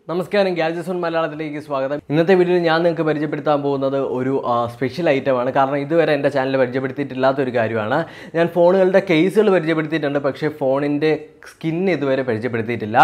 നമസ്കാരം ഗാജസോൺ മലയാളത്തിലേക്ക് സ്വാഗതം ഇന്നത്തെ വീഡിയോയിൽ ഞാൻ നിങ്ങൾക്ക് പരിചയപ്പെടുത്താൻ പോകുന്നത് ഒരു സ്പെഷ്യൽ ഐറ്റമാണ് കാരണം ഇതുവരെ എൻ്റെ ചാനൽ പരിചയപ്പെടുത്തിയിട്ടില്ലാത്ത ഒരു കാര്യമാണ് ഞാൻ ഫോണുകളുടെ കേസുകൾ പരിചയപ്പെടുത്തിയിട്ടുണ്ട് പക്ഷേ ഫോണിൻ്റെ സ്കിൻ ഇതുവരെ പരിചയപ്പെടുത്തിയിട്ടില്ല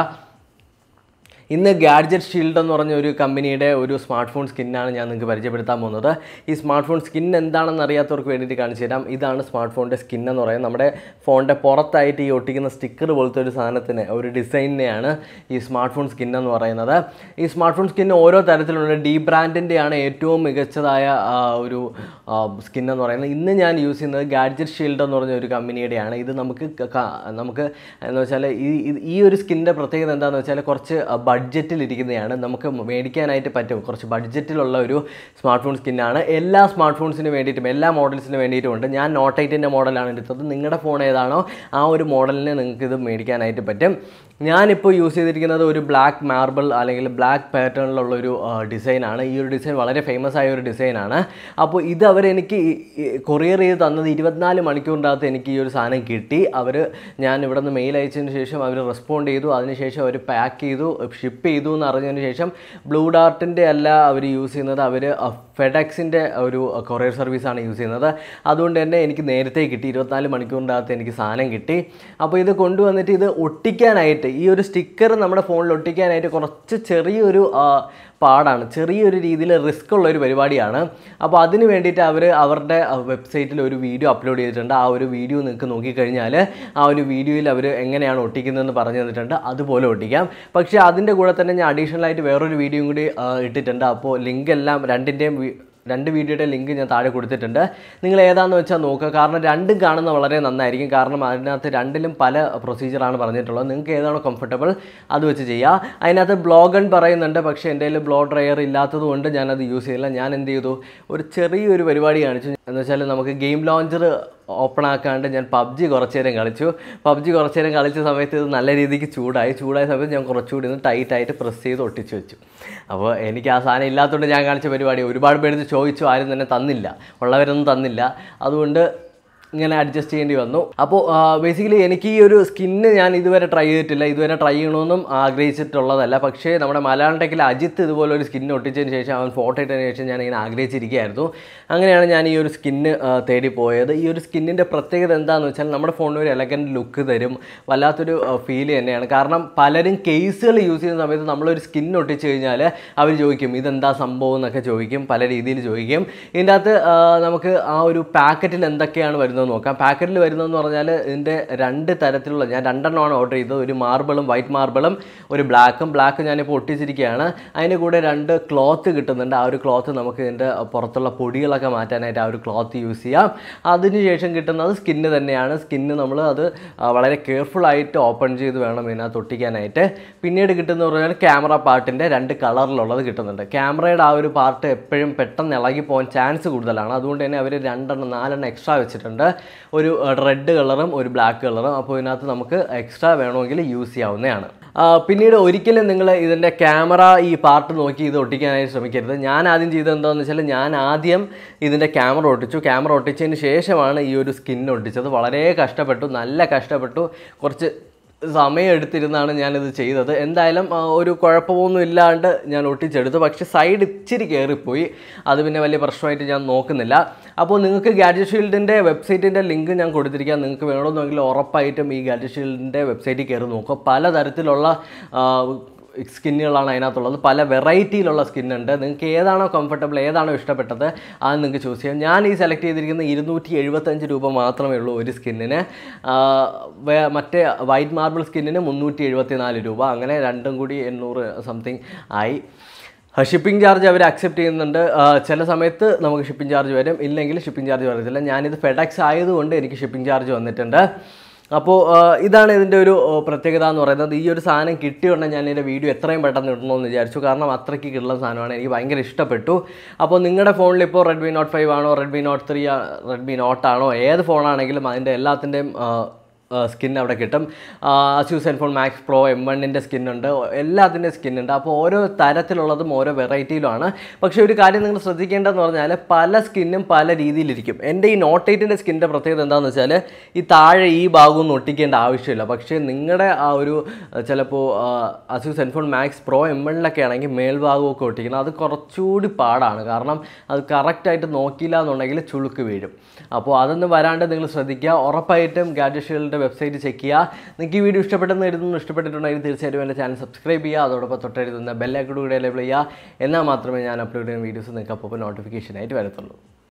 ഇന്ന് ഗാഡ്ജറ്റ് ഷീൽഡ് എന്ന് പറഞ്ഞ ഒരു കമ്പനിയുടെ ഒരു സ്മാർട്ട് ഫോൺ സ്കിന്നാണ് ഞാൻ നിങ്ങൾക്ക് പരിചയപ്പെടുത്താൻ പോകുന്നത് ഈ സ്മാർട്ട് ഫോൺ സ്കിൻ എന്താണെന്ന് അറിയാത്തവർക്ക് വേണ്ടിയിട്ട് കാണിച്ചു തരാം ഇതാണ് സ്മാർട്ട് ഫോണിൻ്റെ സ്കിൻ എന്ന് പറയുന്നത് നമ്മുടെ ഫോണിൻ്റെ പുറത്തായിട്ട് ഈ ഒട്ടിക്കുന്ന സ്റ്റിക്കർ പോലത്തെ ഒരു സാധനത്തിന് ഒരു ഡിസൈനിനെയാണ് ഈ സ്മാർട്ട് ഫോൺ സ്കിൻ എന്ന് പറയുന്നത് ഈ സ്മാർട്ട് ഫോൺ സ്കിൻ ഓരോ തരത്തിലുള്ള ഡി ബ്രാൻഡിൻ്റെയാണ് ഏറ്റവും മികച്ചതായ ആ, ഒരു സ്കിൻ എന്ന് പറയുന്നത് ഇന്ന് ഞാൻ യൂസ് ചെയ്യുന്നത് ഗാഡ്ജറ്റ് ഷീൽഡ് എന്ന് പറഞ്ഞ ഒരു കമ്പനിയുടെയാണ് ഇത് നമുക്ക് ക- ക- നമുക്ക് എന്ന് വെച്ചാൽ ഈ ഇത് ഈ ഒരു സ്കിന്നിൻ്റെ പ്രത്യേകത എന്താണെന്ന് വെച്ചാൽ കുറച്ച് ബഡ്ജറ്റിൽ ഇരിക്കുന്നതാണ് നമുക്ക് മേടിക്കാനായിട്ട് പറ്റും കുറച്ച് ബഡ്ജറ്റിലുള്ള ഒരു സ്മാർട്ട് ഫോൺ സ്കിന്നാണ് എല്ലാ സ്മാർട്ട് ഫോൺസിന് വേണ്ടിയിട്ടും എല്ലാ മോഡൽസിന് വേണ്ടിയിട്ടും ഉണ്ട് ഞാൻ നോട്ട് എയ്റ്റിൻ്റെ മോഡലാണ് എടുത്തത് നിങ്ങളുടെ ഫോൺ ഏതാണോ ആ ഒരു മോഡലിന് നിങ്ങൾക്ക് ഇത് മേടിക്കാനായിട്ട് പറ്റും ഞാനിപ്പോൾ യൂസ് ചെയ്തിരിക്കുന്നത് ഒരു ബ്ലാക്ക് മാർബിൾ അല്ലെങ്കിൽ ബ്ലാക്ക് പാറ്റേണിലുള്ള ഒരു ഡിസൈനാണ് ഈ ഒരു ഡിസൈൻ വളരെ ഫേമസ് ആയ ഒരു ഡിസൈനാണ് അപ്പോൾ ഇത് അവരെനിക്ക് കൊറിയർ ചെയ്ത് തന്നത് ഇരുപത്തിനാല് മണിക്കൂറിൻ്റെ അകത്ത് എനിക്ക് ഈ ഒരു സാധനം കിട്ടി അവർ ഞാൻ ഇവിടെ നിന്ന് മെയിൽ അയച്ചതിന് ശേഷം അവർ റെസ്പോണ്ട് ചെയ്തു അതിനുശേഷം അവർ പാക്ക് ചെയ്തു ഷിപ്പ് ചെയ്തു എന്ന് അറിഞ്ഞതിന് ശേഷം ബ്ലൂ ഡാർട്ടിൻ്റെ അല്ല അവർ യൂസ് ചെയ്യുന്നത് അവർ ഫെഡക്സിൻ്റെ ഒരു കൊറിയർ സർവീസാണ് യൂസ് ചെയ്യുന്നത് അതുകൊണ്ട് തന്നെ എനിക്ക് നേരത്തെ കിട്ടി ഇരുപത്തിനാല് മണിക്കൂറിൻ്റെ അകത്ത് എനിക്ക് സാധനം കിട്ടി അപ്പോൾ ഇത് കൊണ്ടുവന്നിട്ട് ഇത് ഒട്ടിക്കാനായിട്ട് ഈ ഒരു സ്റ്റിക്കർ നമ്മുടെ ഫോണിൽ ഒട്ടിക്കാനായിട്ട് കുറച്ച് ചെറിയൊരു ആ, പാടാണ് ചെറിയൊരു രീതിയിൽ റിസ്ക് ഉള്ള ഒരു പരിപാടിയാണ് അപ്പോൾ അതിന് വേണ്ടിയിട്ട് അവർ അവരുടെ വെബ്സൈറ്റിൽ ഒരു വീഡിയോ അപ്ലോഡ് ചെയ്തിട്ടുണ്ട് ആ ഒരു വീഡിയോ നിങ്ങൾക്ക് നോക്കിക്കഴിഞ്ഞാൽ ആ ഒരു വീഡിയോയിൽ അവർ എങ്ങനെയാണ് ഒട്ടിക്കുന്നതെന്ന് പറഞ്ഞു തന്നിട്ടുണ്ട് അതുപോലെ ഒട്ടിക്കാം പക്ഷേ അതിൻ്റെ കൂടെ തന്നെ ഞാൻ അഡീഷണൽ ആയിട്ട് വേറൊരു വീഡിയോയും കൂടി ആ, ഇട്ടിട്ടുണ്ട് അപ്പോൾ ലിങ്ക് എല്ലാം രണ്ടിൻ്റെയും വി- രണ്ട് വീഡിയോയുടെ ലിങ്ക് ഞാൻ താഴെ കൊടുത്തിട്ടുണ്ട് നിങ്ങൾ ഏതാണെന്ന് വെച്ചാൽ നോക്കുക കാരണം രണ്ടും കാണുന്നത് വളരെ നന്നായിരിക്കും കാരണം അതിനകത്ത് രണ്ടിലും പല പ്രൊസീജിയറാണ് പറഞ്ഞിട്ടുള്ളത് നിങ്ങൾക്ക് ഏതാണോ കംഫർട്ടബിൾ അത് വെച്ച് ചെയ്യുക അതിനകത്ത് ബ്ലോഗൺ പറയുന്നുണ്ട് പക്ഷേ എൻ്റെ കയ്യിൽ ബ്ലോ ഡ്രയർ ഇല്ലാത്തത് കൊണ്ട് ഞാനത് യൂസ് ചെയ്യില്ല ഞാൻ എന്ത് ചെയ്തു ഒരു ചെറിയൊരു പരിപാടി കാണിച്ചു എന്ന് വെച്ചാൽ നമുക്ക് ഗെയിം ലോഞ്ചർ ഓപ്പൺ ആക്കാണ്ട് ഞാൻ പബ്ജി കുറച്ച് നേരം കളിച്ചു പബ്ജി കുറച്ച് നേരം കളിച്ച സമയത്ത് ഇത് നല്ല രീതിക്ക് ചൂടായി ചൂടായ സമയത്ത് ഞാൻ കുറച്ചുകൂടി ഒന്ന് ടൈറ്റായിട്ട് പ്രസ് ചെയ്ത് ഒട്ടിച്ച് വെച്ചു അപ്പോൾ എനിക്ക് ആ സാധനം ഇല്ലാത്തതുകൊണ്ട് ഞാൻ കാണിച്ച പരിപാടി ഒരുപാട് പേര് ചോദിച്ചു ആരും തന്നെ തന്നില്ല ഉള്ളവരൊന്നും തന്നില്ല അതുകൊണ്ട് ഇങ്ങനെ അഡ്ജസ്റ്റ് ചെയ്യേണ്ടി വന്നു അപ്പോൾ ബേസിക്കലി എനിക്ക് ഈ ഒരു സ്കിന്ന് ഞാൻ ഇതുവരെ ട്രൈ ചെയ്തിട്ടില്ല ഇതുവരെ ട്രൈ ചെയ്യണമെന്നും ആഗ്രഹിച്ചിട്ടുള്ളതല്ല പക്ഷേ നമ്മുടെ മലയാളം ടെക്കിൽ അജിത്ത് ഇതുപോലെ ഒരു സ്കിന്ന് ഒട്ടിച്ചതിന് ശേഷം അവൻ ഫോട്ടോ ഇട്ടതിന് ശേഷം ഞാൻ ഇങ്ങനെ ആഗ്രഹിച്ചിരിക്കുകയായിരുന്നു അങ്ങനെയാണ് ഞാൻ ഈ ഒരു സ്കിന്ന് തേടി പോയത് ഈ ഒരു സ്കിന്നിൻ്റെ പ്രത്യേകത എന്താണെന്ന് വെച്ചാൽ നമ്മുടെ ഫോണിന് ഒരു എലഗൻറ്റ് ലുക്ക് തരും വല്ലാത്തൊരു ഫീൽ തന്നെയാണ് കാരണം പലരും കേസുകൾ യൂസ് ചെയ്യുന്ന സമയത്ത് നമ്മളൊരു സ്കിൻ ഒട്ടിച്ച് കഴിഞ്ഞാൽ അവർ ചോദിക്കും ഇതെന്താ സംഭവം എന്നൊക്കെ ചോദിക്കും പല രീതിയിൽ ചോദിക്കും ഇതിൻ്റെ അകത്ത് ആ, നമുക്ക് ആ ഒരു പാക്കറ്റിൽ എന്തൊക്കെയാണ് വരുന്നത് നോക്കാം പാക്കറ്റിൽ വരുന്നതെന്ന് പറഞ്ഞാൽ ഇതിൻ്റെ രണ്ട് തരത്തിലുള്ള ഞാൻ രണ്ടെണ്ണമാണ് ഓർഡർ ചെയ്തത് ഒരു മാർബിളും വൈറ്റ് മാർബിളും ഒരു ബ്ലാക്കും ബ്ലാക്ക് ഞാനിപ്പോൾ ഒട്ടിച്ചിരിക്കുകയാണ് അതിൻ്റെ കൂടെ രണ്ട് ക്ലോത്ത് കിട്ടുന്നുണ്ട് ആ ഒരു ക്ലോത്ത് നമുക്ക് ഇതിൻ്റെ പുറത്തുള്ള പൊടികളൊക്കെ മാറ്റാനായിട്ട് ആ ഒരു ക്ലോത്ത് യൂസ് ചെയ്യാം അതിനുശേഷം കിട്ടുന്നത് സ്കിന്ന് തന്നെയാണ് സ്കിന്ന് നമ്മൾ അത് ആ, വളരെ കെയർഫുൾ ആയിട്ട് ഓപ്പൺ ചെയ്ത് വേണം ഇതിനകത്ത് ഒട്ടിക്കാനായിട്ട് പിന്നീട് കിട്ടുന്ന പറഞ്ഞാൽ ക്യാമറ പാർട്ടിൻ്റെ രണ്ട് കളറിലുള്ളത് കിട്ടുന്നുണ്ട് ക്യാമറയുടെ ആ ഒരു പാർട്ട് എപ്പോഴും പെട്ടെന്ന് ഇളകി പോകാൻ ചാൻസ് കൂടുതലാണ് അതുകൊണ്ട് തന്നെ അവർ രണ്ടെണ്ണം നാലെണ്ണം എക്സ്ട്രാ വെച്ചിട്ടുണ്ട് ഒരു റെഡ് കളറും ഒരു ബ്ലാക്ക് കളറും അപ്പോൾ ഇതിനകത്ത് നമുക്ക് എക്സ്ട്രാ വേണമെങ്കിൽ യൂസ് ചെയ്യാവുന്നതാണ് ആ, പിന്നീട് ഒരിക്കലും നിങ്ങൾ ഇതിൻ്റെ ക്യാമറ ഈ പാർട്ട് നോക്കി ഇത് ഒട്ടിക്കാനായിട്ട് ശ്രമിക്കരുത് ഞാൻ ആദ്യം ചെയ്തത് എന്താണെന്ന് വെച്ചാൽ ഞാൻ ആദ്യം ഇതിൻ്റെ ക്യാമറ ഒട്ടിച്ചു ക്യാമറ ഒട്ടിച്ചതിന് ശേഷമാണ് ഈ ഒരു സ്കിൻ ഒട്ടിച്ചത് വളരെ കഷ്ടപ്പെട്ടു നല്ല കഷ്ടപ്പെട്ടു കുറച്ച് സമയം എടുത്തിരുന്നാണ് ഞാനിത് ചെയ്തത് എന്തായാലും ആ, ഒരു കുഴപ്പമൊന്നും ഇല്ലാണ്ട് ഞാൻ ഒട്ടിച്ചെടുത്തു പക്ഷേ സൈഡ് ഇച്ചിരി കയറിപ്പോയി അത് പിന്നെ വലിയ പ്രശ്നമായിട്ട് ഞാൻ നോക്കുന്നില്ല അപ്പോൾ നിങ്ങൾക്ക് ഗാഡ്ജറ്റ് ഷീൽഡിൻ്റെ വെബ്സൈറ്റിൻ്റെ ലിങ്ക് ഞാൻ കൊടുത്തിരിക്കാം നിങ്ങൾക്ക് വേണമെന്നെങ്കിൽ ഉറപ്പായിട്ടും ഈ ഗാഡ്ജറ്റ് ഷീൽഡിൻ്റെ വെബ്സൈറ്റിൽ കയറി നോക്കുക പലതരത്തിലുള്ള ആ, സ്കിന്നുകളാണ് അതിനകത്തുള്ളത് പല വെറൈറ്റിയിലുള്ള സ്കിന്നുണ്ട് നിങ്ങൾക്ക് ഏതാണോ കംഫർട്ടബിൾ ഏതാണോ ഇഷ്ടപ്പെട്ടത് അത് നിങ്ങൾക്ക് ചൂസ് ചെയ്യാം ഞാൻ ഈ സെലക്ട് ചെയ്തിരിക്കുന്ന ഇരുന്നൂറ്റി എഴുപത്തഞ്ച് രൂപ മാത്രമേ ഉള്ളൂ ഒരു സ്കിന്നിന് മറ്റേ വൈറ്റ് മാർബിൾ സ്കിന്നിന് മുന്നൂറ്റി എഴുപത്തി നാല് രൂപ അങ്ങനെ രണ്ടും കൂടി എണ്ണൂറ് സംതിങ് ആയി ഷിപ്പിംഗ് ചാർജ് അവർ അക്സെപ്റ്റ് ചെയ്യുന്നുണ്ട് ആ, ചില സമയത്ത് നമുക്ക് ഷിപ്പിംഗ് ചാർജ് വരും ഇല്ലെങ്കിൽ ഷിപ്പിംഗ് ചാർജ് വരത്തില്ല ഞാനിത് ഫെഡക്സ് ആയതുകൊണ്ട് എനിക്ക് ഷിപ്പിംഗ് ചാർജ് വന്നിട്ടുണ്ട് അപ്പോൾ ആ, ഇതാണ് ഇതിൻ്റെ ഒരു ആ, പ്രത്യേകത എന്ന് പറയുന്നത് ഈ ഒരു സാധനം കിട്ടിയുണ്ടെങ്കിൽ ഞാൻ ഇതിൻ്റെ വീഡിയോ എത്രയും പെട്ടെന്ന് ഇടണമെന്ന് വിചാരിച്ചു കാരണം അത്രയ്ക്ക് കിട്ടുന്ന സാധനമാണ് എനിക്ക് ഭയങ്കര ഇഷ്ടപ്പെട്ടു അപ്പോൾ നിങ്ങളുടെ ഫോണിൽ ഇപ്പോൾ റെഡ്മി നോട്ട് ഫൈവ് ആണോ Redmi note three Redmi note ആണോ ഏത് ഫോണാണെങ്കിലും അതിൻ്റെ എല്ലാത്തിൻ്റെയും സ്കിൻ അവിടെ കിട്ടും Asus Zenfone Max Pro M വണ്ണിൻ്റെ സ്കിന്നുണ്ട് എല്ലാത്തിൻ്റെ സ്കിന്നുണ്ട് അപ്പോൾ ഓരോ തരത്തിലുള്ളതും ഓരോ വെറൈറ്റിയിലുമാണ് പക്ഷേ ഒരു കാര്യം നിങ്ങൾ ശ്രദ്ധിക്കേണ്ടതെന്ന് പറഞ്ഞാൽ പല സ്കിന്നും പല രീതിയിലിരിക്കും എൻ്റെ ഈ നോട്ട് എയ്റ്റിൻ്റെ സ്കിന്നിൻ്റെ പ്രത്യേകത എന്താണെന്ന് വെച്ചാൽ ഈ താഴെ ഈ ഭാഗമൊന്നും ഒട്ടിക്കേണ്ട ആവശ്യമില്ല പക്ഷേ നിങ്ങളുടെ ആ ഒരു ചിലപ്പോൾ Asus Zenfone Max Pro M വണ്ണിലൊക്കെ ആണെങ്കിൽ മേൽഭാഗമൊക്കെ ഒട്ടിക്കണം അത് കുറച്ചുകൂടി പാടാണ് കാരണം അത് കറക്റ്റായിട്ട് നോക്കിയില്ല എന്നുണ്ടെങ്കിൽ ചുളുക്ക് വീഴും അപ്പോൾ അതൊന്നും വരാണ്ട് നിങ്ങൾ ശ്രദ്ധിക്കുക ഉറപ്പായിട്ടും ഗാഡ്ജറ്റുകളുടെ വെബ്സൈറ്റ് ചെക്ക് ചെയ്യുക നിങ്ങൾക്ക് ഈ വീഡിയോ ഇഷ്ടപ്പെട്ടെന്ന് എഴുതുന്നു ഇഷ്ടപ്പെട്ടിട്ടുണ്ടെങ്കിൽ തീർച്ചയായിട്ടും എൻ്റെ ചാനൽ സബ്സ്ക്രൈബ് ചെയ്യുക അതോടൊപ്പം തൊട്ടെഴുതുന്ന ബെല്ലൈക്കോട് കൂടി എനേബിൾ ചെയ്യുക എന്നാൽ മാത്രമേ ഞാൻ അപ്ലോഡ് ചെയ്യുന്ന വീഡിയോസ് നിങ്ങൾക്ക് അപ്പോൾ നോട്ടിഫിക്കേഷൻ ആയിട്ട് വരത്തുള്ളൂ